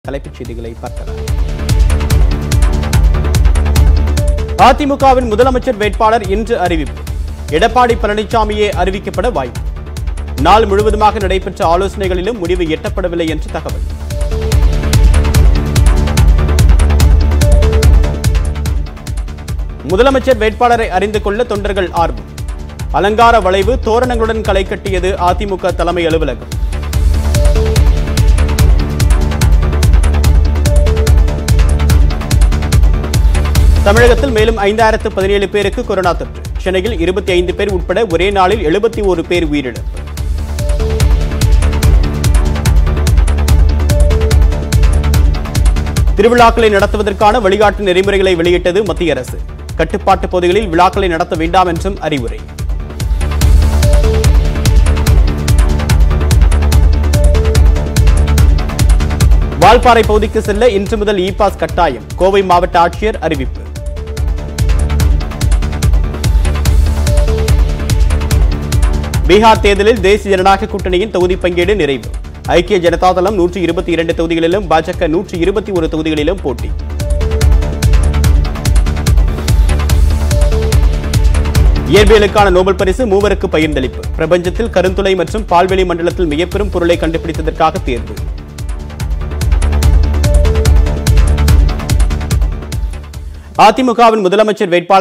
தலைப்புச் செய்திகளை பார்க்கலாம் அதிமுகவின் முதலமைச்சர் வேட்பாளர் இன்று அறிவிப்பு எடப்பாடி பழனிசாமியே அறிவிக்கப்பட வாய்ப்பு நாள் முழுவதுமாக நடைபெற்ற ஆலோசனைகளிலும் முடிவு எட்டப்படவில்லை என்று தகவல் முதலமைச்சர் வேட்பாளரை அறிந்து கொள்ள தொண்டர்கள் ஆர்வம் அலங்கார வளைவு தோரணங்களுடன் களை கட்டியது அதிமுக தலைமை அலுவலகம் தமிழகத்தில் மேலும் ஐந்தாயிரத்து பதினேழு பேருக்கு கொரோனா தொற்று சென்னையில் இருபத்தி ஐந்து பேர் உட்பட ஒரே நாளில் எழுபத்தி ஒரு பேர் உயிரிழப்பு திருவிழாக்களை நடத்துவதற்கான வழிகாட்டு நெறிமுறைகளை வெளியிட்டது மத்திய அரசு கட்டுப்பாட்டு பகுதிகளில் விழாக்களை நடத்த வேண்டாம் என்றும் அறிவுரை வால்பாறை பகுதிக்கு செல்ல இன்று முதல் இ பாஸ் கட்டாயம் கோவை மாவட்ட ஆட்சியர் அறிவிப்பு பீகார் தேர்தலில் தேசிய ஜனநாயக கூட்டணியின் தொகுதி பங்கீடு நிறைவு ஐக்கிய ஜனதாதளம் நூற்றி இருபத்தி இரண்டு தொகுதிகளிலும் பாஜக நூற்றி இருபத்தி ஒரு தொகுதிகளிலும் போட்டி இயற்பியலுக்கான நோபல் பரிசு மூவருக்கு பகிர்ந்தளிப்பு பிரபஞ்சத்தில் கருந்துளை மற்றும் பால்வெளி மண்டலத்தில் மிகப்பெரும் பொருளை கண்டுபிடித்ததற்காக தேர்வு அதிமுகவின் முதலமைச்சர் வேட்பாளர்